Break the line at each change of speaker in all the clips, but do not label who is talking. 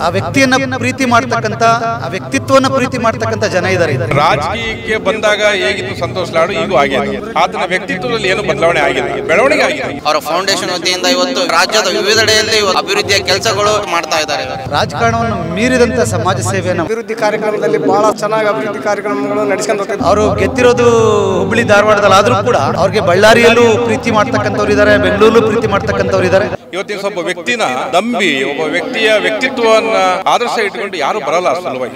ಆ ವ್ಯಕ್ತಿಯನ್ನ ಪ್ರೀತಿ ಮಾಡ್ತಕ್ಕಂಥ ಆ ವ್ಯಕ್ತಿತ್ವನ ಪ್ರೀತಿ ಮಾಡ್ತಕ್ಕಂಥ ಜನ ಇದ್ದಾರೆ
ರಾಜಕೀಯಕ್ಕೆ ಬಂದಾಗ ಹೇಗಿತ್ತು ಸಂತೋಷ್ ಲಾಡು ಈಗೂ ಆಗಿದೆ ಆತನ ವ್ಯಕ್ತಿತ್ವದಲ್ಲಿ ಏನು ಬದಲಾವಣೆ ಆಗಿಲ್ಲ ಬೆಳವಣಿಗೆ ಆಗಿದೆ
ಅವರ ಫೌಂಡೇಶನ್ ವತಿಯಿಂದ ಇವತ್ತು ರಾಜ್ಯದ ವಿವಿಧೆಡೆಯಲ್ಲಿ ಇವತ್ತು ಅಭಿವೃದ್ಧಿಯ ಕೆಲಸಗಳು ಮಾಡ್ತಾ ಇದ್ದಾರೆ
ರಾಜಕಾರಣವನ್ನು ಮೀರಿದಂತ ಸಮಾಜ ಸೇವೆಯನ್ನು
ಅಭಿವೃದ್ಧಿ ಕಾರ್ಯಕ್ರಮದಲ್ಲಿ ಬಹಳ ಚೆನ್ನಾಗಿ ಅಭಿವೃದ್ಧಿ ಕಾರ್ಯಕ್ರಮಗಳು ನಡೆಸ್ಕೊಂಡು ಹೋಗ್ತಾರೆ
ಅವರು ಗೆದ್ದಿರೋದು ಹುಬ್ಬಳ್ಳಿ ಧಾರವಾಡದಲ್ಲಿ ಆದ್ರೂ ಕೂಡ ಅವ್ರಿಗೆ ಬಳ್ಳಾರಿಯಲ್ಲೂ ಪ್ರೀತಿ ಮಾಡ್ತಕ್ಕಂಥವ್ರು ಇದ್ದಾರೆ ಬೆಂಗಳೂರಲ್ಲೂ ಪ್ರೀತಿ ಮಾಡ್ತಕ್ಕಂಥವ್ರು ಇದ್ದಾರೆ
ಇವತ್ತಿನ ಒಬ್ಬ ವ್ಯಕ್ತಿನ ನಂಬಿ ಒಬ್ಬ ವ್ಯಕ್ತಿಯ ವ್ಯಕ್ತಿತ್ವವನ್ನ ಆದರ್ಶ ಇಟ್ಕೊಂಡು ಯಾರು ಬರಲ್ಲ ಸುಲಭವಾಗಿ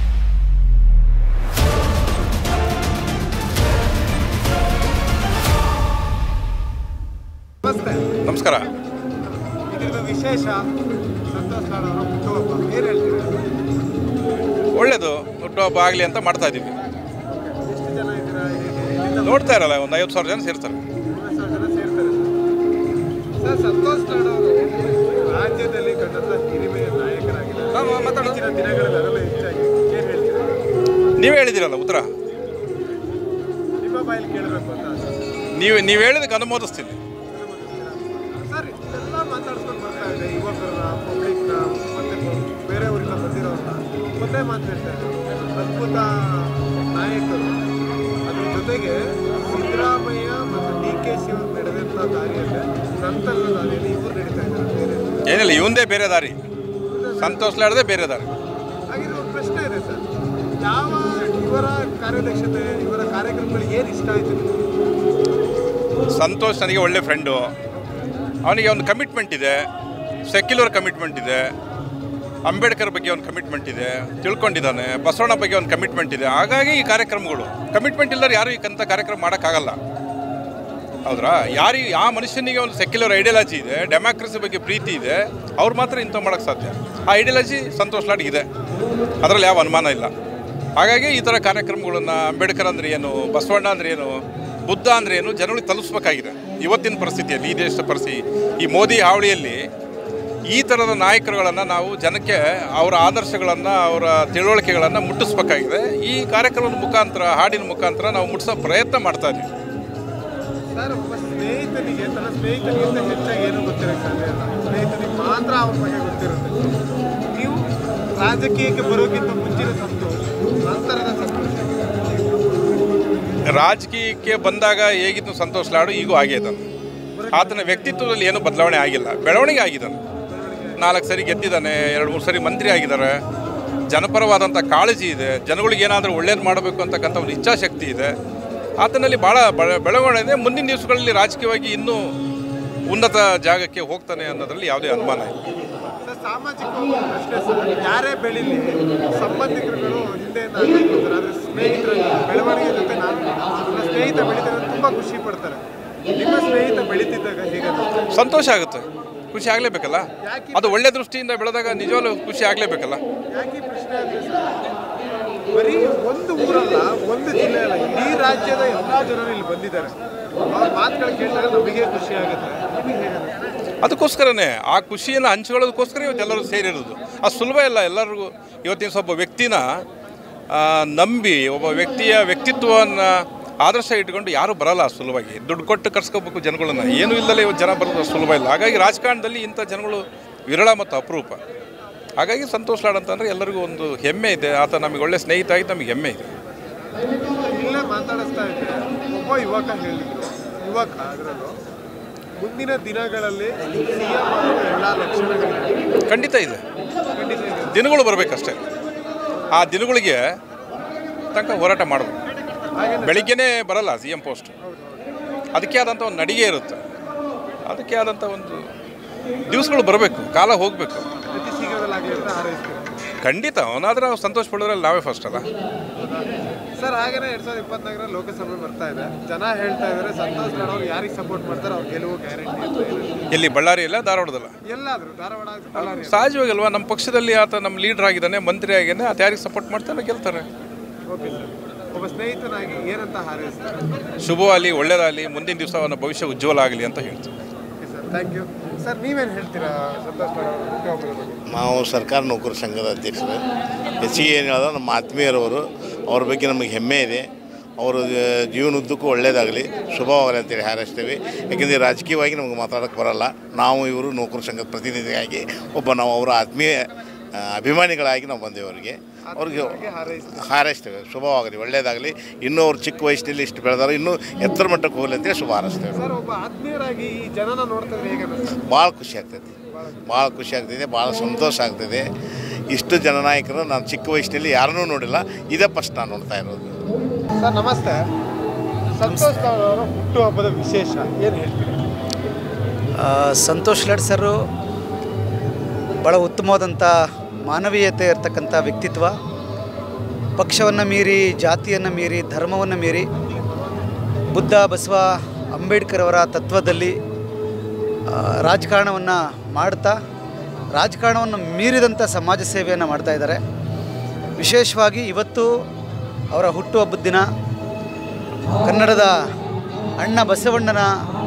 ನಮಸ್ಕಾರ
ಇದರ ವಿಶೇಷ ಸಂತೋಷ್ ಲಾಡ್ ಅವರ ಹುಟ್ಟುಹಬ್ಬ ಏನು ಹೇಳ್ತೀರಿ
ಒಳ್ಳೇದು ಹುಟ್ಟುಹಬ್ಬ ಆಗಲಿ ಅಂತ ಮಾಡ್ತಾ ಇದೀವಿ
ಎಷ್ಟು ಜನ ಇದ್ದೀರಾ ಹೇಗೆ ಎಲ್ಲಿಂದ
ನೋಡ್ತಾ ಇರಲ್ಲ ಒಂದು ಐವತ್ತು ಸಾವಿರ ಜನ ಸೇರ್ತಾರೆ
ಮೂವತ್ತು ಸಾವಿರ ಜನ ಸೇರ್ತಾರೆ ಸರ್ ಸಂತೋಷ್ ಲಾಡ್ ಅವರು ರಾಜ್ಯದಲ್ಲಿ ಕಂಡಂತ ಹಿರಿಮೆಯ ನಾಯಕರಾಗಿದ್ದಾರೆ ಇತ್ತೀಚಿನ ದಿನಗಳಲ್ಲಿ ಅದೆಲ್ಲ ಹೆಚ್ಚಾಗಿ ಏನು ಹೇಳ್ತೀರಾ
ನೀವೇ ಹೇಳಿದಿರಲ್ಲ ಉತ್ತರ
ನಿಮ್ಮ ಬಾಯಲ್ಲಿ ಕೇಳಬೇಕು ಅಂತ ಆಸೆ.
ನೀವು ನೀವು ಹೇಳಿದಕ್ಕೆ ಅನುಮೋದಿಸ್ತೀನಿ
ಸರ್ ಎಲ್ಲ ಮಾತಾಡ್ಸ್ಕೊಂಡು ಬರ್ತಾ ಇದೆ ಯುವಕರ ಪಬ್ಲಿಕ್ನ ಮತ್ತೆ ಬೇರೆ ಊರಿಂದ ಬಂದಿರೋರನ್ನ ಒಂದೇ ಮಾತು ಹೇಳ್ತಾ ಇದ್ದಾರೆ ಅದ್ಭುತ ನಾಯಕರು ಅದ್ರ ಜೊತೆಗೆ ಸಿದ್ದರಾಮಯ್ಯ ಮತ್ತು ಡಿ ಕೆ ಶಿ ಅವರು ನಡೆದಂಥ ದಾರಿಯಲ್ಲಿ ನಂತರದ ದಾರಿಯಲ್ಲಿ ಇವರು ನಡೀತಾ ಇದ್ದಾರೆ ಬೇರೆ
ಏನಿಲ್ಲ ಇವಂದೇ ಬೇರೆ ದಾರಿ ಸಂತೋಷ್ ಲಾಡದೆ ಬೇರೆ ದಾರಿ
ಹಾಗಿದ್ರೆ ಒಂದು ಪ್ರಶ್ನೆ ಇದೆ ಸರ್ ಯಾವ ಇವರ ಕಾರ್ಯದಕ್ಷತೆ ಇವರ ಕಾರ್ಯಕ್ರಮಗಳಿಗೆ ಏನು ಇಷ್ಟ ಆಯ್ತು ನಿಮಗೆ
ಸಂತೋಷ್ ನನಗೆ ಒಳ್ಳೆ ಫ್ರೆಂಡು ಅವನಿಗೆ ಒಂದು ಕಮಿಟ್ಮೆಂಟ್ ಇದೆ ಸೆಕ್ಯುಲರ್ ಕಮಿಟ್ಮೆಂಟ್ ಇದೆ ಅಂಬೇಡ್ಕರ್ ಬಗ್ಗೆ ಒಂದು ಕಮಿಟ್ಮೆಂಟ್ ಇದೆ ತಿಳ್ಕೊಂಡಿದ್ದಾನೆ ಬಸವಣ್ಣ ಬಗ್ಗೆ ಒಂದು ಕಮಿಟ್ಮೆಂಟ್ ಇದೆ ಹಾಗಾಗಿ ಈ ಕಾರ್ಯಕ್ರಮಗಳು ಕಮಿಟ್ಮೆಂಟ್ ಇಲ್ಲದ್ರೆ ಯಾರು ಈ ಕಂತ ಕಾರ್ಯಕ್ರಮ ಮಾಡೋಕ್ಕಾಗಲ್ಲ ಹೌದ್ರಾ ಯಾರಿಗೆ ಯಾವ ಮನುಷ್ಯನಿಗೆ ಒಂದು ಸೆಕ್ಯುಲರ್ ಐಡಿಯಾಲಜಿ ಇದೆ ಡೆಮಾಕ್ರಸಿ ಬಗ್ಗೆ ಪ್ರೀತಿ ಇದೆ ಅವ್ರು ಮಾತ್ರ ಇಂಥ ಮಾಡೋಕ್ಕೆ ಸಾಧ್ಯ ಆ ಐಡಿಯಾಲಜಿ ಸಂತೋಷ್ ಲಾಡ್ಗೆ ಇದೆ ಅದರಲ್ಲಿ ಯಾವ ಅನುಮಾನ ಇಲ್ಲ ಹಾಗಾಗಿ ಈ ಥರ ಕಾರ್ಯಕ್ರಮಗಳನ್ನು ಅಂಬೇಡ್ಕರ್ ಅಂದ್ರೆ ಏನು ಬಸವಣ್ಣ ಅಂದ್ರೆ ಏನು ಬುದ್ಧ ಅಂದ್ರೆ ಏನು ಜನಗಳಿಗೆ ತಲುಪಿಸ್ಬೇಕಾಗಿದೆ ಇವತ್ತಿನ ಪರಿಸ್ಥಿತಿಯಲ್ಲಿ ಈ ದೇಶದ ಪರಿಸ್ಥಿತಿ ಈ ಮೋದಿ ಹಾವಳಿಯಲ್ಲಿ ಈ ಥರದ ನಾಯಕರುಗಳನ್ನು ನಾವು ಜನಕ್ಕೆ ಅವರ ಆದರ್ಶಗಳನ್ನು ಅವರ ತಿಳುವಳಿಕೆಗಳನ್ನು ಮುಟ್ಟಿಸ್ಬೇಕಾಗಿದೆ ಈ ಕಾರ್ಯಕ್ರಮದ ಮುಖಾಂತರ ಹಾಡಿನ ಮುಖಾಂತರ ನಾವು ಮುಟ್ಟಿಸೋ ಪ್ರಯತ್ನ ಮಾಡ್ತಾ ಇದ್ದೀವಿ
ಸರ್ ಒಬ್ಬ ಸ್ನೇಹಿತನಿಗೆ ತನ್ನ ಸ್ನೇಹಿತನಿಗಿಂತ ಹೆಚ್ಚಾಗಿ ಏನು ಗೊತ್ತಿರೋಕ್ಕೆ ಸಾಧ್ಯ ಇಲ್ಲ ಸ್ನೇಹಿತನಿಗೆ ಮಾತ್ರ ಅವ್ರ ಬಗ್ಗೆ ಗೊತ್ತಿರುತ್ತೆ ನೀವು ರಾಜಕೀಯಕ್ಕೆ ಬರೋಕ್ಕಿಂತ ಮುಂಚಿನ ಸಂತೋಷ ನಂತರದ ಸಂತೋಷ
ರಾಜಕೀಯಕ್ಕೆ ಬಂದಾಗ ಹೇಗಿತ್ತು ಸಂತೋಷ್ ಲಾಡು ಈಗೂ ಆಗೇದಾನೆ ಆತನ ವ್ಯಕ್ತಿತ್ವದಲ್ಲಿ ಏನು ಬದಲಾವಣೆ ಆಗಿಲ್ಲ ಬೆಳವಣಿಗೆ ಆಗಿದ್ದಾನೆ ನಾಲ್ಕು ಸರಿ ಗೆದ್ದಿದ್ದಾನೆ ಎರಡು ಮೂರು ಸರಿ ಮಂತ್ರಿ ಆಗಿದ್ದಾರೆ ಜನಪರವಾದಂಥ ಕಾಳಜಿ ಇದೆ ಜನಗಳಿಗೆ ಏನಾದರೂ ಒಳ್ಳೇದು ಮಾಡಬೇಕು ಅಂತಕ್ಕಂಥ ಒಂದು ಇಚ್ಛಾಶಕ್ತಿ ಇದೆ ಆತನಲ್ಲಿ ಭಾಳ ಬೆಳ- ಬೆಳವಣಿಗೆ ಇದೆ ಮುಂದಿನ ದಿವಸಗಳಲ್ಲಿ ರಾಜಕೀಯವಾಗಿ ಇನ್ನೂ ಉನ್ನತ ಜಾಗಕ್ಕೆ ಹೋಗ್ತಾನೆ ಅನ್ನೋದ್ರಲ್ಲಿ ಯಾವುದೇ ಅನುಮಾನ ಇಲ್ಲ
ಸರ್ ಸಾಮಾಜಿಕ ಒಂದು ಪ್ರಶ್ನೆ ಸರ್ ಯಾರೇ ಬೆಳೀಲಿ ಸಂಬಂಧಿಕರುಗಳು ಹಿಂದೆಯಿಂದ ಆಗಿರ್ತಾರೆ ಆದರೆ ಸ್ನೇಹಿತರ ಬೆಳವಣಿಗೆ ಜೊತೆ ನಾನು ನನ್ನ ಸ್ನೇಹಿತ ಬೆಳೀತಾರೆ ತುಂಬ ಖುಷಿ ಪಡ್ತಾರೆ ನಿಮ್ಮ ಸ್ನೇಹಿತ ಬೆಳೀತಿದ್ದಾಗ ಹೇಗೆ ಅನಿಸ್ತು?
ಸಂತೋಷ ಆಗುತ್ತೆ ಖುಷಿ ಆಗಲೇಬೇಕಲ್ಲ ಅದು ಒಳ್ಳೆ ದೃಷ್ಟಿಯಿಂದ ಬೆಳೆದಾಗ ನಿಜವಾಗ್ಲೂ ಖುಷಿ ಆಗಲೇಬೇಕಲ್ಲ
ಯಾಕೆ ಈ ಪ್ರಶ್ನೆ ಅಂದರೆ ಸರ್ ಬರೀ ಒಂದು ಊರಲ್ಲ ಒಂದು ಜಿಲ್ಲೆ ಅಲ್ಲ ಇಡೀ ರಾಜ್ಯದ ಎಲ್ಲ ಜನರು ಇಲ್ಲಿ ಬಂದಿದ್ದಾರೆ ಅವ್ರ ಮಾತುಗಳು ಕೇಳಿದಾಗ ನಮಗೆ ಖುಷಿ ಆಗುತ್ತೆ ನಿಮಗೆ ಹೇಗೆ ಅನಿಸ್ತು?
ಅದಕ್ಕೋಸ್ಕರನೇ ಆ ಖುಷಿಯನ್ನು ಹಂಚ್ಕೊಳ್ಳೋದಕ್ಕೋಸ್ಕರ ಇವತ್ತು ಎಲ್ಲರೂ ಸೇರಿರೋದು ಅದು ಸುಲಭ ಇಲ್ಲ ಎಲ್ಲರಿಗೂ ಇವತ್ತಿನ ಸ್ವಲ್ಪ ವ್ಯಕ್ತಿನ ಆ, ನಂಬಿ ಒಬ್ಬ ವ್ಯಕ್ತಿಯ ವ್ಯಕ್ತಿತ್ವವನ್ನು ಆದರ್ಶ ಇಟ್ಕೊಂಡು ಯಾರೂ ಬರಲ್ಲ ಅಷ್ಟು ಸುಲಭವಾಗಿ ದುಡ್ಡು ಕೊಟ್ಟು ಕರ್ಸ್ಕೋಬೇಕು ಜನಗಳನ್ನ ಏನೂ ಇಲ್ಲದೆ ಇವತ್ತು ಜನ ಬರೋದು ಅಷ್ಟು ಸುಲಭ ಇಲ್ಲ ಹಾಗಾಗಿ ರಾಜಕಾರಣದಲ್ಲಿ ಇಂಥ ಜನಗಳು ವಿರಳ ಮತ್ತು ಅಪರೂಪ ಹಾಗಾಗಿ ಸಂತೋಷ್ ಲಾಡ್ ಅಂತಂದರೆ ಎಲ್ಲರಿಗೂ ಒಂದು ಹೆಮ್ಮೆ ಇದೆ ಆತ ನಮಗೆ ಒಳ್ಳೆ ಸ್ನೇಹಿತ ಆಗಿದ್ದು ನಮಗೆ ಹೆಮ್ಮೆ ಇದೆ
ಇಲ್ಲೇ ಮಾತಾಡಿಸ್ತಾ ಇದ್ದೆ ಒಬ್ಬ ಯುವಕ ಹೇಳಿದ್ರು ಯುವಕ ಅದರಲ್ಲೂ ಮುಂದಿನ ದಿನಗಳಲ್ಲಿ ಸಿ ಎಂ ಆಗುವ ಎಲ್ಲ ಲಕ್ಷಣಗಳಿವೆ
ಖಂಡಿತ ಇದೆ
ಖಂಡಿತ ಇದೆ
ದಿನಗಳು ಬರಬೇಕಷ್ಟೇ ಆ ದಿನಗಳಿಗೆ ತನಕ ಹೋರಾಟ ಮಾಡಬೇಕು
ಹಾಗೆ
ಬೆಳಿಗ್ಗೆನೇ ಬರಲ್ಲ ಸಿ ಎಂ ಪೋಸ್ಟ್ ಅದಕ್ಕೆ ಆದಂಥ ಒಂದು ನಡಿಗೆ ಇರುತ್ತೆ ಅದಕ್ಕೆ ಆದಂಥ ಒಂದು ದಿವಸಗಳು ಬರಬೇಕು ಕಾಲ ಹೋಗಬೇಕು
ಅತಿ ಶೀಘ್ರದಲ್ಲಾಗಲಿ ಅಂತ ಹಾರೈಸ್ತೀವಿ
ಖಂಡಿತ ಅವನಾದ್ರೆ ನಾವು ಸಂತೋಷ ಪಡೋದ್ರಲ್ಲಿ ನಾವೇ ಫಸ್ಟ್ ಅಲ್ಲ
ಸರ್ ಹಾಗೇನೆ ಎರಡ್ ಸಾವಿರದ ಇಪ್ಪತ್ನಾಲ್ಕರಲ್ಲಿ ಲೋಕಸಭೆ ಬರ್ತಾ ಇದೆ ಜನ ಹೇಳ್ತಾ ಇದ್ದಾರೆ ಸಂತೋಷ್ ಲಾಡ್ ಅವ್ರು ಯಾರಿಗೆ ಸಪೋರ್ಟ್ ಮಾಡ್ತಾರೆ ಅವ್ರ ಗೆಲುವು ಗ್ಯಾರಂಟಿ ಅಂತ ಹೇಳಿ
ಎಲ್ಲಿ ಬಳ್ಳಾರಿ ಇಲ್ಲ ಧಾರವಾಡದಲ್ಲ
ಎಲ್ಲಾದ್ರು ಧಾರವಾಡ ಬಳ್ಳಾರಿ
ಸಹಜವಾಗಲ್ವಾ ನಮ್ಮ ಪಕ್ಷದಲ್ಲಿ ಆತ ನಮ್ಮ ಲೀಡರ್ ಆಗಿದ್ದಾನೆ ಮಂತ್ರಿ ಆಗಿದ್ದಾನೆ ಆತ ಯಾರಿಗೆ ಸಪೋರ್ಟ್ ಮಾಡ್ತಾನೆ ಗೆಲ್ತಾರೆ
ಓಕೆ ಸರ್ ಒಬ್ಬ ಸ್ನೇಹಿತನಾಗಿ ಏನಂತ ಹಾರೈಸ್ತಾರೆ
ಶುಭವಾಗಲಿ ಒಳ್ಳೇದಾಗಲಿ ಮುಂದಿನ ದಿವಸ ಅವನ ಭವಿಷ್ಯ ಉಜ್ವಲ ಆಗಲಿ ಅಂತ ಹೇಳ್ತೀನಿ
okay sir thank you sir ನೀವೇನು ಹೇಳ್ತೀರಾ ಸಂತೋಷ್ ಲಾಡ್ ಅವರು ಹುಟ್ಟುಹಬ್ಬದ ಬಗ್ಗೆ
ನಾವು ಸರ್ಕಾರ ನೌಕರ ಸಂಘದ ಅಧ್ಯಕ್ಷರು ಹೆಚ್ಚಿಗೆ ಏನು ಹೇಳಿದ್ರೆ ನಮ್ಮ ಆತ್ಮೀಯರವರು ಅವ್ರ ಬಗ್ಗೆ ನಮಗೆ ಹೆಮ್ಮೆ ಇದೆ ಅವರ ಜೀವನದ್ದಕ್ಕೂ ಒಳ್ಳೆಯದಾಗಲಿ ಶುಭವಾಗಲಿ ಅಂತೇಳಿ ಹಾರೈಸ್ತೇವೆ ಯಾಕೆಂದರೆ ರಾಜಕೀಯವಾಗಿ ನಮಗೆ ಮಾತಾಡೋಕ್ಕೆ ಬರಲ್ಲ ನಾವು ಇವರು ನೌಕರ ಸಂಘದ ಪ್ರತಿನಿಧಿಯಾಗಿ ಒಬ್ಬ ನಾವು ಅವರ ಆತ್ಮೀಯ ಆ, ಅಭಿಮಾನಿಗಳಾಗಿ ನಾವು ಬಂದೇವೆ ಅವರಿಗೆ ಅವ್ರಿಗೆ ಹಾರೈಸ್ತೇವೆ ಶುಭವಾಗಲಿ ಒಳ್ಳೆಯದಾಗಲಿ ಇನ್ನೂ ಅವ್ರು ಚಿಕ್ಕ ವಯಸ್ಸಿನಲ್ಲಿ ಇಷ್ಟು ಬೆಳೆದಾರೆ ಇನ್ನೂ ಎತ್ತರ ಮಟ್ಟಕ್ಕೆ ಹೋಗಲಿ ಅಂತೇಳಿ ಶುಭ ಹಾರೈಸ್ತೇವೆ
ಸರ್ ಒಬ್ಬ ಆತ್ಮೀಯರಾಗಿ ಈ ಜನನ ನೋಡ್ತಾರೆ ಹೇಗೆ ಅನಿಸ್ತದೆ
ಭಾಳ ಖುಷಿ ಆಗ್ತೈತಿ ಭಾಳ ಖುಷಿ ಆಗ್ತಿದೆ ಭಾಳ ಸಂತೋಷ ಆಗ್ತಿದೆ ಇಷ್ಟು ಜನನಾಯಕರು ನಾನು ಚಿಕ್ಕ ವಯಸ್ಸಿನಲ್ಲಿ ಯಾರನ್ನೂ ನೋಡಿಲ್ಲ ಇದೇ ಫಸ್ಟ್ ನಾನು ನೋಡ್ತಾ ಇರೋದು
ಸರ್ ನಮಸ್ತೆ ಸಂತೋಷ್ ಲಾಡ್ ಅವರ ಹುಟ್ಟುಹಬ್ಬದ ವಿಶೇಷ ಏನು ಹೇಳ್ತೀರಿ
ಆ, ಸಂತೋಷ್ ಲಾಡ್ ಸರು ಭಾಳ ಉತ್ತಮವಾದಂಥ ಮಾನವೀಯತೆ ಇರ್ತಕ್ಕಂಥ ವ್ಯಕ್ತಿತ್ವ ಪಕ್ಷವನ್ನು ಮೀರಿ ಜಾತಿಯನ್ನು ಮೀರಿ ಧರ್ಮವನ್ನು ಮೀರಿ ಬುದ್ಧ ಬಸವ ಅಂಬೇಡ್ಕರ್ ಅವರ ತತ್ವದಲ್ಲಿ ಆ, ರಾಜಕಾರಣವನ್ನು ಮಾಡ್ತಾ ರಾಜಕಾರಣವನ್ನು ಮೀರಿದಂಥ ಸಮಾಜ ಸೇವೆಯನ್ನು ಮಾಡ್ತಾ ಇದ್ದಾರೆ ವಿಶೇಷವಾಗಿ ಇವತ್ತು ಅವರ ಹುಟ್ಟುಹಬ್ಬದ ದಿನ ಕನ್ನಡದ ಅಣ್ಣ ಬಸವಣ್ಣನ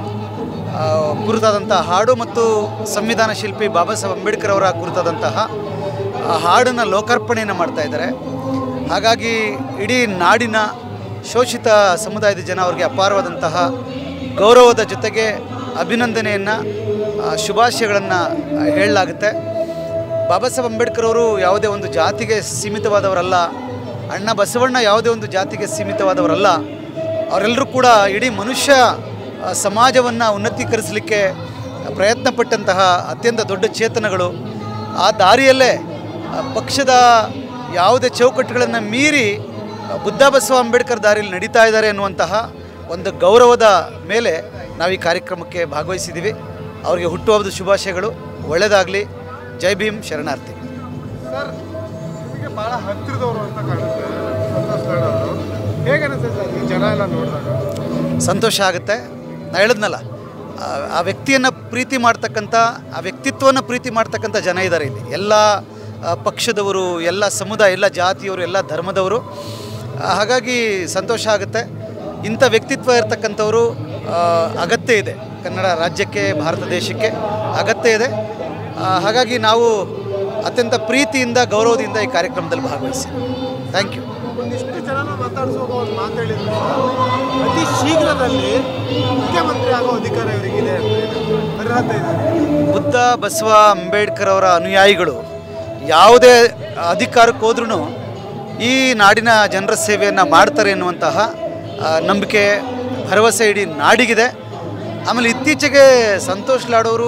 ಆ, ಕುರಿತಾದಂಥ ಹಾಡು ಮತ್ತು ಸಂವಿಧಾನ ಶಿಲ್ಪಿ ಬಾಬಾ ಸಾಹೇಬ್ ಅಂಬೇಡ್ಕರ್ ಅವರ ಕುರಿತಾದಂತಹ ಆ ಹಾಡನ್ನು ಲೋಕಾರ್ಪಣೆಯನ್ನು ಮಾಡ್ತಾ ಇದ್ದಾರೆ ಹಾಗಾಗಿ ಇಡೀ ನಾಡಿನ ಶೋಷಿತ ಸಮುದಾಯದ ಜನ ಅವರಿಗೆ ಅಪಾರವಾದಂತಹ ಗೌರವದ ಜೊತೆಗೆ ಅಭಿನಂದನೆಯನ್ನು ಶುಭಾಶಯಗಳನ್ನು ಹೇಳಲಾಗುತ್ತೆ ಬಾಬಾ ಸಾಹೇಬ್ ಅಂಬೇಡ್ಕರ್ ಅವರು ಯಾವುದೇ ಒಂದು ಜಾತಿಗೆ ಸೀಮಿತವಾದವರಲ್ಲ ಅಣ್ಣ ಬಸವಣ್ಣ ಯಾವುದೇ ಒಂದು ಜಾತಿಗೆ ಸೀಮಿತವಾದವರಲ್ಲ ಅವರೆಲ್ಲರೂ ಕೂಡ ಇಡೀ ಮನುಷ್ಯ ಸಮಾಜವನ್ನು ಉನ್ನತೀಕರಿಸಲಿಕ್ಕೆ ಪ್ರಯತ್ನ ಪಟ್ಟಂತಹ ಅತ್ಯಂತ ದೊಡ್ಡ ಚೇತನಗಳು ಆ ದಾರಿಯಲ್ಲೇ ಆ, ಪಕ್ಷದ ಯಾವುದೇ ಚೌಕಟ್ಟುಗಳನ್ನು ಮೀರಿ ಆ, ಬುದ್ಧ ಬಸವ ಅಂಬೇಡ್ಕರ್ ದಾರಿಯಲ್ಲಿ ನಡೀತಾ ಇದ್ದಾರೆ ಅನ್ನುವಂತಹ ಒಂದು ಗೌರವದ ಮೇಲೆ ನಾವು ಈ ಕಾರ್ಯಕ್ರಮಕ್ಕೆ ಭಾಗವಹಿಸಿದ್ದೀವಿ ಅವರಿಗೆ ಹುಟ್ಟುಹಬ್ಬದ ಶುಭಾಶಯಗಳು ಒಳ್ಳೆಯದಾಗಲಿ ಜೈ ಭೀಮ್ ಶರಣಾರ್ಥಿ
ಸರ್ ನಿಮಗೆ ಭಾಳ ಹತ್ತಿರದವರು ಅಂತ ಕಾಣುತ್ತೆ ಸಂತೋಷ್ ಲಾಡ್ ಅವರು ಹೇಗೆ ಅನಿಸ್ತದೆ ಸರ್ ಈ ಜನ ಎಲ್ಲ ನೋಡಿದಾಗ
ಸಂತೋಷ ಆಗುತ್ತೆ ನಾ ಹೇಳಿದ್ನಲ್ಲ ಆ- ಆ ವ್ಯಕ್ತಿಯನ್ನು ಪ್ರೀತಿ ಮಾಡ್ತಕ್ಕಂಥ ಆ ವ್ಯಕ್ತಿತ್ವವನ್ನು ಪ್ರೀತಿ ಮಾಡ್ತಕ್ಕಂಥ ಜನ ಇದ್ದಾರೆ ಇಲ್ಲಿ ಎಲ್ಲ ಆ, ಪಕ್ಷದವರು ಎಲ್ಲ ಸಮುದಾಯ ಎಲ್ಲ ಜಾತಿಯವರು ಎಲ್ಲ ಧರ್ಮದವರು ಆ, ಹಾಗಾಗಿ ಸಂತೋಷ ಆಗುತ್ತೆ ಇಂಥ ವ್ಯಕ್ತಿತ್ವ ಇರ್ತಕ್ಕಂಥವರು ಆ, ಅಗತ್ಯ ಇದೆ ಕನ್ನಡ ರಾಜ್ಯಕ್ಕೆ ಭಾರತ ದೇಶಕ್ಕೆ ಅಗತ್ಯ ಇದೆ ಆ, ಹಾಗಾಗಿ ನಾವು ಅತ್ಯಂತ ಪ್ರೀತಿಯಿಂದ ಗೌರವದಿಂದ ಈ ಕಾರ್ಯಕ್ರಮದಲ್ಲಿ ಭಾಗವಹಿಸಿ ಥ್ಯಾಂಕ್ ಯು
ಒಂದಿಷ್ಟು ಜನನ ಮಾತಾಡಿಸುವಾಗ ಒಂದು ಮಾತು ಹೇಳಿದ್ರು ಸರ್. ಅತಿ ಶೀಘ್ರದಲ್ಲಿ ಮುಖ್ಯಮಂತ್ರಿ ಆಗೋ ಅಧಿಕಾರ ಇವರಿಗಿದೆ ಅಂತ ಇದೆ. ಅರ್ಹತೆ ಇದೆ
ಬುದ್ಧ ಬಸವ ಅಂಬೇಡ್ಕರ್ ಅವರ ಅನುಯಾಯಿಗಳು ಯಾವುದೇ ಅಧಿಕಾರಕ್ಕೆ ಹೋದ್ರೂ ಈ ನಾಡಿನ ಜನರ ಸೇವೆಯನ್ನು ಮಾಡ್ತಾರೆ ಎನ್ನುವಂತಹ ಆ, ನಂಬಿಕೆ ಭರವಸೆ ಇಡೀ ನಾಡಿಗಿದೆ ಆಮೇಲೆ ಇತ್ತೀಚೆಗೆ ಸಂತೋಷ್ ಲಾಡೋರು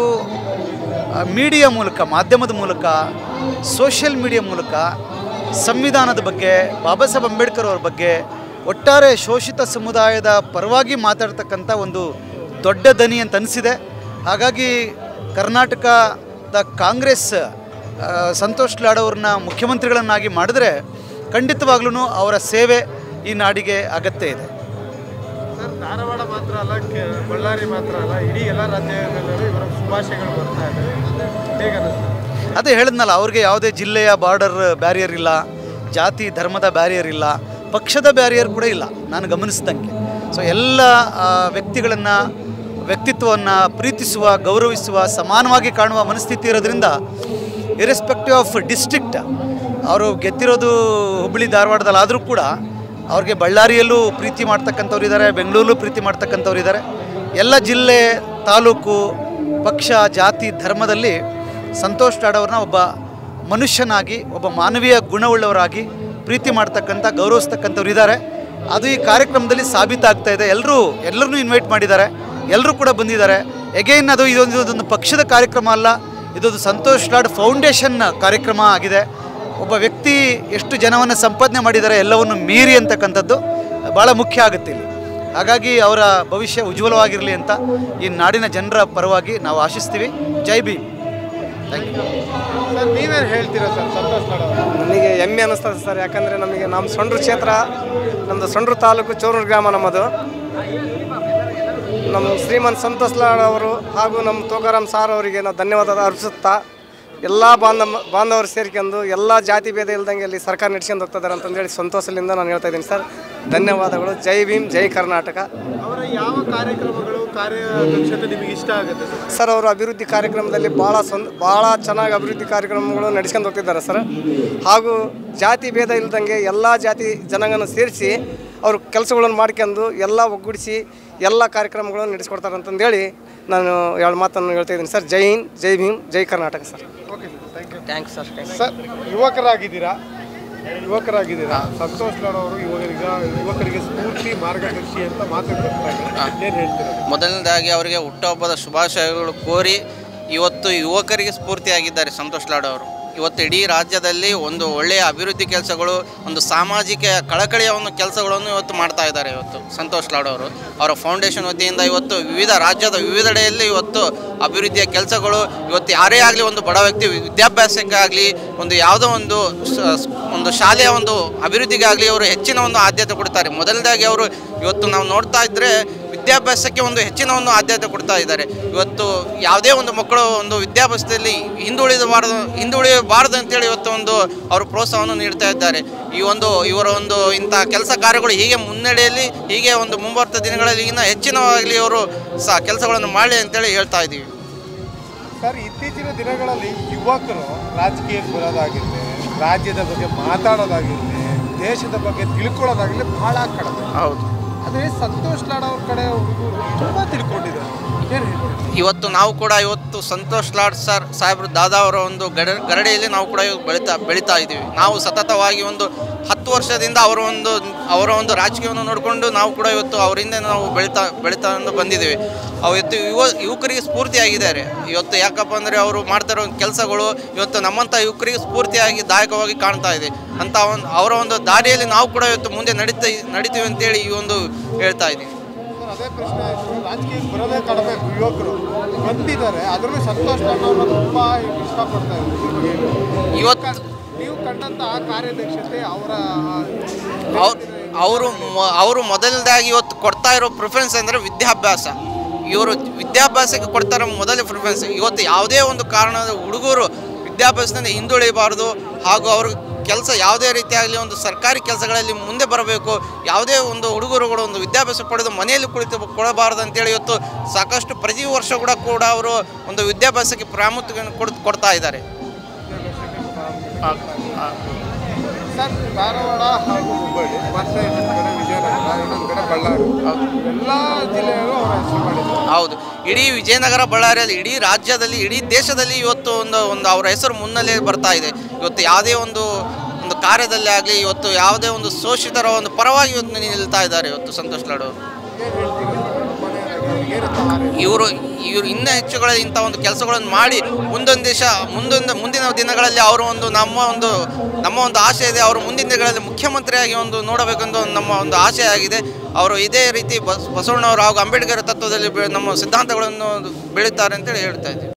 ಮೀಡಿಯಾ ಮೂಲಕ ಮಾಧ್ಯಮದ ಮೂಲಕ ಸೋಷಿಯಲ್ ಮೀಡಿಯಾ ಮೂಲಕ ಸಂವಿಧಾನದ ಬಗ್ಗೆ ಬಾಬಾ ಸಾಹೇಬ್ ಅಂಬೇಡ್ಕರ್ ಅವ್ರ ಬಗ್ಗೆ ಒಟ್ಟಾರೆ ಶೋಷಿತ ಸಮುದಾಯದ ಪರವಾಗಿ ಮಾತಾಡ್ತಕ್ಕಂಥ ಒಂದು ದೊಡ್ಡ ದನಿ ಅಂತ ಅನಿಸಿದೆ ಹಾಗಾಗಿ ಕರ್ನಾಟಕದ ಕಾಂಗ್ರೆಸ್ ಆ, ಸಂತೋಷ್ ಲಾಡ್ ಅವ್ರನ್ನ ಮುಖ್ಯಮಂತ್ರಿಗಳನ್ನಾಗಿ ಮಾಡಿದ್ರೆ ಖಂಡಿತವಾಗ್ಲೂ ಅವರ ಸೇವೆ ಈ ನಾಡಿಗೆ ಅಗತ್ಯ ಇದೆ
ಸರ್ ಧಾರವಾಡ ಮಾತ್ರ ಅಲ್ಲ ಕೆ- ಬಳ್ಳಾರಿ ಮಾತ್ರ ಅಲ್ಲ ಇಡೀ ಎಲ್ಲ ರಾಜ್ಯದಲ್ಲೂ ಇವರ ಶುಭಾಶಯಗಳು ಬರ್ತಾ ಇದೆ ಹೇಗೆ ಅನಿಸ್ತದೆ
ಅದೇ ಹೇಳಿದ್ನಲ್ಲ ಅವ್ರಿಗೆ ಯಾವುದೇ ಜಿಲ್ಲೆಯ ಬಾರ್ಡರ್ ಬ್ಯಾರಿಯರ್ ಇಲ್ಲ ಜಾತಿ ಧರ್ಮದ ಬ್ಯಾರಿಯರ್ ಇಲ್ಲ ಪಕ್ಷದ ಬ್ಯಾರಿಯರ್ ಕೂಡ ಇಲ್ಲ ನಾನು ಗಮನಿಸಿದಂಗೆ ಸೊ ಎಲ್ಲ ವ್ಯಕ್ತಿಗಳನ್ನು ವ್ಯಕ್ತಿತ್ವವನ್ನು ಪ್ರೀತಿಸುವ ಗೌರವಿಸುವ ಸಮಾನವಾಗಿ ಕಾಣುವ ಮನಸ್ಥಿತಿ ಇರೋದ್ರಿಂದ ಇರೆಸ್ಪೆಕ್ಟಿವ್ ಆಫ್ ಡಿಸ್ಟ್ರಿಕ್ಟ್ ಅವರು ಗೆದ್ದಿರೋದು ಹುಬ್ಬಳ್ಳಿ ಧಾರವಾಡದಲ್ಲಾದರೂ ಕೂಡ ಅವ್ರಿಗೆ ಬಳ್ಳಾರಿಯಲ್ಲೂ ಪ್ರೀತಿ ಮಾಡ್ತಕ್ಕಂಥವ್ರು ಇದ್ದಾರೆ ಬೆಂಗಳೂರಲ್ಲೂ ಪ್ರೀತಿ ಮಾಡ್ತಕ್ಕಂಥವ್ರು ಇದ್ದಾರೆ ಎಲ್ಲ ಜಿಲ್ಲೆ ತಾಲೂಕು ಪಕ್ಷ ಜಾತಿ ಧರ್ಮದಲ್ಲಿ ಸಂತೋಷ್ ಲಾಡ್ ಅವ್ರನ್ನ ಒಬ್ಬ ಮನುಷ್ಯನಾಗಿ ಒಬ್ಬ ಮಾನವೀಯ ಗುಣವುಳ್ಳವರಾಗಿ ಪ್ರೀತಿ ಮಾಡ್ತಕ್ಕಂಥ ಗೌರವಿಸ್ತಕ್ಕಂಥವ್ರು ಇದ್ದಾರೆ ಅದು ಈ ಕಾರ್ಯಕ್ರಮದಲ್ಲಿ ಸಾಬೀತಾಗ್ತಾ ಇದೆ ಎಲ್ಲರೂ ಎಲ್ಲರನ್ನೂ ಇನ್ವೈಟ್ ಮಾಡಿದ್ದಾರೆ ಎಲ್ಲರೂ ಕೂಡ ಬಂದಿದ್ದಾರೆ ಎಗೈನ್ ಅದು ಇದೊಂದು ಇದೊಂದು ಪಕ್ಷದ ಕಾರ್ಯಕ್ರಮ ಅಲ್ಲ ಇದೊಂದು ಸಂತೋಷ್ ಲಾಡ್ ಫೌಂಡೇಶನ್ ಕಾರ್ಯಕ್ರಮ ಆಗಿದೆ ಒಬ್ಬ ವ್ಯಕ್ತಿ ಎಷ್ಟು ಜನವನ್ನು ಸಂಪಾದನೆ ಮಾಡಿದ್ದಾರೆ ಎಲ್ಲವನ್ನು ಮೀರಿ ಅಂತಕ್ಕಂಥದ್ದು ಭಾಳ ಮುಖ್ಯ ಆಗುತ್ತೆ ಇಲ್ಲಿ ಹಾಗಾಗಿ ಅವರ ಭವಿಷ್ಯ ಉಜ್ವಲವಾಗಿರಲಿ ಅಂತ ಈ ನಾಡಿನ ಜನರ ಪರವಾಗಿ ನಾವು ಆಶಿಸ್ತೀವಿ Jai Bhim thank you
sir ನೀವೇನು ಹೇಳ್ತೀರಾ ಸರ್ ಸಂತೋಷ್ ಲಾಡ್ ಅವರು
ನನಗೆ ಹೆಮ್ಮೆ ಅನ್ನಿಸ್ತದೆ ಸರ್ ಯಾಕಂದರೆ ನಮಗೆ ನಮ್ಮ ಸೊಂಡ್ರು ಕ್ಷೇತ್ರ ನಮ್ಮದು ಸೊಂಡ್ರು ತಾಲೂಕು ಚೋರೂರು ಗ್ರಾಮ ನಮ್ಮದು ನಮ್ಮ ಶ್ರೀಮಂತ್ ಸಂತೋಷ್ ಲಾಡ್ ಅವರು ಹಾಗೂ ನಮ್ಮ ತೋಕಾರಾಮ್ ಸಾರ್ ಅವರಿಗೆ ನಾವು ಧನ್ಯವಾದ ಅರ್ಪಿಸುತ್ತಾ ಎಲ್ಲ ಬಾಂಧವ ಬಾಂಧವರು ಸೇರ್ಕೊಂಡು ಎಲ್ಲ ಜಾತಿ ಭೇದ ಇಲ್ದಂಗೆ ಇಲ್ಲಿ ಸರ್ಕಾರ ನಡೆಸ್ಕೊಂಡು ಹೋಗ್ತಿದ್ದಾರೆ ಅಂತಂದೇಳಿ ಸಂತೋಷದಿಂದ ನಾನು ಹೇಳ್ತಾ ಇದ್ದೀನಿ ಸರ್ ಧನ್ಯವಾದಗಳು ಜೈ ಭೀಮ್ ಜೈ ಕರ್ನಾಟಕ
ಅವರ ಯಾವ ಕಾರ್ಯಕ್ರಮಗಳು ಕಾರ್ಯದಕ್ಷತೆ ನಿಮಗೆ ಇಷ್ಟ ಆಗುತ್ತೆ ಸರ್
ಸರ್ ಅವರು ಅಭಿವೃದ್ಧಿ ಕಾರ್ಯಕ್ರಮದಲ್ಲಿ ಭಾಳ ಸಂ ಭಾಳ ಚೆನ್ನಾಗಿ ಅಭಿವೃದ್ಧಿ ಕಾರ್ಯಕ್ರಮಗಳು ನಡೆಸ್ಕೊಂಡು ಹೋಗ್ತಿದ್ದಾರೆ ಸರ್ ಹಾಗೂ ಜಾತಿ ಭೇದ ಇಲ್ದಂಗೆ ಎಲ್ಲ ಜಾತಿ ಜನಾಂಗನ ಸೇರಿಸಿ ಅವರು ಕೆಲಸಗಳನ್ನು ಮಾಡ್ಕೊಂಡು ಎಲ್ಲ ಒಗ್ಗೂಡಿಸಿ ಎಲ್ಲ ಕಾರ್ಯಕ್ರಮಗಳನ್ನು ನಡೆಸ್ಕೊಡ್ತಾರೆ ಅಂತಂದೇಳಿ ನಾನು ಎರಡು ಮಾತನ್ನು ಹೇಳ್ತಾ ಇದ್ದೀನಿ sir Jai Hind Jai Bhim Jai Karnataka sir
okay sir
thanks sir thanks
sir ಯುವಕರಾಗಿದ್ದೀರಾ ಯುವಕರಾಗಿದ್ದೀರಾ ಸಂತೋಷ್ ಲಾಡ್ ಅವರು ಯುವಕರಿಗ ಯುವಕರಿಗೆ ಸ್ಫೂರ್ತಿ ಮಾರ್ಗದರ್ಶಿ ಅಂತ ಮಾತಾಡ್ತಾರೆ ಏನು ಹೇಳ್ತೀರಾ
ಮೊದಲನೇದಾಗಿ ಅವರಿಗೆ ಹುಟ್ಟುಹಬ್ಬದ ಶುಭಾಶಯಗಳು ಕೋರಿ ಇವತ್ತು ಯುವಕರಿಗೆ ಸ್ಫೂರ್ತಿಯಾಗಿದ್ದಾರೆ ಸಂತೋಷ್ ಲಾಡ್ ಅವರು ಇವತ್ತು ಇಡೀ ರಾಜ್ಯದಲ್ಲಿ ಒಂದು ಒಳ್ಳೆಯ ಅಭಿವೃದ್ಧಿ ಕೆಲಸಗಳು ಒಂದು ಸಾಮಾಜಿಕ ಕಳಕಳಿಯ ಒಂದು ಕೆಲಸಗಳನ್ನು ಇವತ್ತು ಮಾಡ್ತಾ ಇದ್ದಾರೆ ಇವತ್ತು ಸಂತೋಷ್ ಲಾಡ್ ಅವರು ಅವರ ಫೌಂಡೇಶನ್ ವತಿಯಿಂದ ಇವತ್ತು ವಿವಿಧ ರಾಜ್ಯದ ವಿವಿಧೆಡೆಯಲ್ಲಿ ಇವತ್ತು ಅಭಿವೃದ್ಧಿಯ ಕೆಲಸಗಳು ಇವತ್ತು ಯಾರೇ ಆಗಲಿ ಒಂದು ಬಡ ವ್ಯಕ್ತಿ ವಿದ್ಯಾಭ್ಯಾಸಕ್ಕಾಗಲಿ ಒಂದು ಯಾವುದೋ ಒಂದು ಸ- ಸ್- ಒಂದು ಶಾಲೆಯ ಒಂದು ಅಭಿವೃದ್ಧಿಗಾಗಲಿ ಅವರು ಹೆಚ್ಚಿನ ಒಂದು ಆದ್ಯತೆ ಕೊಡ್ತಾರೆ ಮೊದಲದಾಗಿ ಅವರು ಇವತ್ತು ನಾವು ನೋಡ್ತಾ ಇದ್ದರೆ ವಿದ್ಯಾಭ್ಯಾಸಕ್ಕೆ ಒಂದು ಹೆಚ್ಚಿನ ಒಂದು ಆದ್ಯತೆ ಕೊಡ್ತಾ ಇದ್ದಾರೆ ಇವತ್ತು ಯಾವುದೇ ಒಂದು ಮಕ್ಕಳು ಒಂದು ವಿದ್ಯಾಭ್ಯಾಸದಲ್ಲಿ ಹಿಂದುಳಿದಬಾರದು ಹಿಂದುಳಿಯಬಾರದು ಅಂತೇಳಿ ಇವತ್ತು ಒಂದು ಅವರು ಪ್ರೋತ್ಸಾಹವನ್ನು ನೀಡ್ತಾ ಇದ್ದಾರೆ ಈ ಒಂದು ಇವರ ಒಂದು ಇಂಥ ಕೆಲಸ ಕಾರ್ಯಗಳು ಹೀಗೆ ಮುನ್ನಡೆಯಲ್ಲಿ ಹೀಗೆ ಒಂದು ಮುಂಬರ್ತ ದಿನಗಳಲ್ಲಿ ಇನ್ನೂ ಹೆಚ್ಚಿನವಾಗಲಿ ಅವರು ಸಹ ಕೆಲಸಗಳನ್ನು ಮಾಡಲಿ ಅಂತೇಳಿ ಹೇಳ್ತಾ ಇದ್ದೀವಿ
ಸರ್ ಇತ್ತೀಚಿನ ದಿನಗಳಲ್ಲಿ ಯುವಕರು ರಾಜಕೀಯಕ್ಕೆ ಬರೋದಾಗಿರಲಿ ರಾಜ್ಯದ ಬಗ್ಗೆ ಮಾತಾಡೋದಾಗಿರಲಿ ದೇಶದ ಬಗ್ಗೆ ತಿಳ್ಕೊಳ್ಳೋದಾಗಿರಲಿ ಬಹಳ ಕಡಿಮೆ
ಹೌದು
ಅದೇ ಸಂತೋಷ್ ಲಾಡ್ ಅವ್ರ ಕಡೆ ಹುಡುಗರು ತುಂಬ ತಿಳ್ಕೊಂಡಿದ್ದಾರೆ ಏನು ಹೇಳ್ತೀರಾ
ಇವತ್ತು ನಾವು ಕೂಡ ಇವತ್ತು ಸಂತೋಷ್ ಲಾಡ್ ಸರ್ ಸಾಹೇಬ್ರು ದಾದಾ ಅವರ ಒಂದು ಗಡ ಗರಡಿಯಲ್ಲಿ ನಾವು ಕೂಡ ಇವತ್ತು ಬೆಳೀತಾ ಬೆಳೀತಾ ಇದ್ದೀವಿ ನಾವು ಸತತವಾಗಿ ಒಂದು ಹತ್ತು ವರ್ಷದಿಂದ ಅವರ ಒಂದು ಅವರ ಒಂದು ರಾಜಕೀಯವನ್ನು ನೋಡಿಕೊಂಡು ನಾವು ಕೂಡ ಇವತ್ತು ಅವರಿಂದ ನಾವು ಬೆಳೀತಾ ಬೆಳೀತಾ ಒಂದು ಬಂದಿದ್ದೀವಿ ಅವತ್ತು ಯುವ ಯುವಕರಿಗೆ ಸ್ಫೂರ್ತಿಯಾಗಿದ್ದಾರೆ ಇವತ್ತು ಯಾಕಪ್ಪ ಅಂದರೆ ಅವರು ಮಾಡ್ತಿರೋ ಕೆಲಸಗಳು ಇವತ್ತು ನಮ್ಮಂಥ ಯುವಕರಿಗೆ ಸ್ಫೂರ್ತಿಯಾಗಿ ದಾಯಕವಾಗಿ ಕಾಣ್ತಾ ಇದೆ ಅಂತ ಒಂದು ಅವರ ಒಂದು ದಾರಿಯಲ್ಲಿ ನಾವು ಕೂಡ ಇವತ್ತು ಮುಂದೆ ನಡೀತಾ ನಡಿತೀವಿ ಅಂತೇಳಿ ಈ ಒಂದು ಹೇಳ್ತಾ ಇದ್ದೀವಿ
ಸರ್, ಅದೇ ಪ್ರಶ್ನೆ ಆಯಿತು ರಾಜಕೀಯಕ್ಕೆ ಬರೋದೇ ಕಡಿಮೆ ಯುವಕರು ಬಂದಿದ್ದಾರೆ ಅದರಲ್ಲೂ ಸಂತೋಷ್ ಲಾಡ್ ಅವ್ರನ್ನ ತುಂಬ ಇಷ್ಟಪಡ್ತಾ ಇದ್ದಾರೆ
ಇವತ್ತು
ನೀವು ಕಂಡಂತ ಆ ಕಾರ್ಯದಕ್ಷತೆ ಅವರ
ಅವ್ರು ಅವರು ಅವರು ಮೊದಲದಾಗಿ ಇವತ್ತು ಕೊಡ್ತಾ ಇರೋ ಪ್ರಿಫರೆನ್ಸ್ ಅಂದರೆ ವಿದ್ಯಾಭ್ಯಾಸ ಇವರು ವಿದ್ಯಾಭ್ಯಾಸಕ್ಕೆ ಕೊಡ್ತಾ ಇರೋ ಮೊದಲ ಪ್ರಿಫರೆನ್ಸ್ ಇವತ್ತು ಯಾವುದೇ ಒಂದು ಕಾರಣದ ಹುಡುಗರು ವಿದ್ಯಾಭ್ಯಾಸದಿಂದ ಹಿಂದುಳಿಬಾರ್ದು ಹಾಗೂ ಅವ್ರ ಕೆಲಸ ಯಾವುದೇ ರೀತಿಯಾಗಲಿ ಒಂದು ಸರ್ಕಾರಿ ಕೆಲಸಗಳಲ್ಲಿ ಮುಂದೆ ಬರಬೇಕು ಯಾವುದೇ ಒಂದು ಹುಡುಗರುಗಳು ಒಂದು ವಿದ್ಯಾಭ್ಯಾಸ ಪಡೆದು ಮನೆಯಲ್ಲಿ ಕುಳಿತು ಕೊಡಬಾರದು ಅಂತೇಳಿ ಇವತ್ತು ಸಾಕಷ್ಟು ಪ್ರತಿ ವರ್ಷ ಕೂಡ ಕೂಡ ಅವರು ಒಂದು ವಿದ್ಯಾಭ್ಯಾಸಕ್ಕೆ ಪ್ರಾಮುಖ್ಯತೆಯನ್ನು ಕೊಡ್ ಕೊಡ್ತಾ ಇದ್ದಾರೆ
ಸರ್ ಧಾರವಾಡ ಹಾಗೂ ಹುಬ್ಬಳ್ಳಿ ಮತ್ತೆ ಇನ್ನೊಂದು ಕಡೆ ವಿಜಯನಗರ ಇನ್ನೊಂದು ಕಡೆ ಬಳ್ಳಾರಿ ಎಲ್ಲ ಜಿಲ್ಲೆಯಲ್ಲೂ ಅವರ ಹೆಸರು ಮಾಡಿದ್ದಾರೆ
ಹೌದು ಇಡೀ ವಿಜಯನಗರ ಬಳ್ಳಾರಿಯಲ್ಲಿ ಇಡೀ ರಾಜ್ಯದಲ್ಲಿ ಇಡೀ ದೇಶದಲ್ಲಿ ಇವತ್ತು ಒಂದು ಒಂದು ಅವರ ಹೆಸರು ಮುನ್ನೆಲೆ ಬರ್ತಾ ಇದೆ ಇವತ್ತು ಯಾವುದೇ ಒಂದು ಒಂದು ಕಾರ್ಯದಲ್ಲಿ ಆಗಲಿ ಇವತ್ತು ಯಾವುದೇ ಒಂದು ಶೋಷಿತರ ಒಂದು ಪರವಾಗಿ ಇವತ್ತು ನಿಲ್ತಾ ಇದ್ದಾರೆ ಇವತ್ತು ಸಂತೋಷ್ ಲಾಡು
ಏನು ಹೇಳ್ತೀವಿ ಕೊನೆಯದಾಗಿ ಏನು ಹಾರೈಕೆ?
ಇವರು ಇವರು ಇನ್ನೂ ಹೆಚ್ಚುಗಳ ಇಂಥ ಒಂದು ಕೆಲಸಗಳನ್ನು ಮಾಡಿ ಮುಂದೊಂದು ದೇಶ ಮುಂದೊಂದು ಮುಂದಿನ ದಿನಗಳಲ್ಲಿ ಅವರು ಒಂದು ನಮ್ಮ ಒಂದು ನಮ್ಮ ಒಂದು ಆಸೆ ಇದೆ ಅವರು ಮುಂದಿನ ದಿನಗಳಲ್ಲಿ ಮುಖ್ಯಮಂತ್ರಿಯಾಗಿ ಒಂದು ನೋಡಬೇಕೆಂದು ಒಂದು ನಮ್ಮ ಒಂದು ಆಸೆ ಆಗಿದೆ ಅವರು ಇದೇ ರೀತಿ ಬಸ್ ಬಸವಣ್ಣವರು ಹಾಗೂ ಅಂಬೇಡ್ಕರ್ ತತ್ವದಲ್ಲಿ ಬೆ- ನಮ್ಮ ಸಿದ್ಧಾಂತಗಳನ್ನು ಬೆಳೀತಾರೆ ಅಂತೇಳಿ ಹೇಳ್ತಾ ಇದ್ದೀವಿ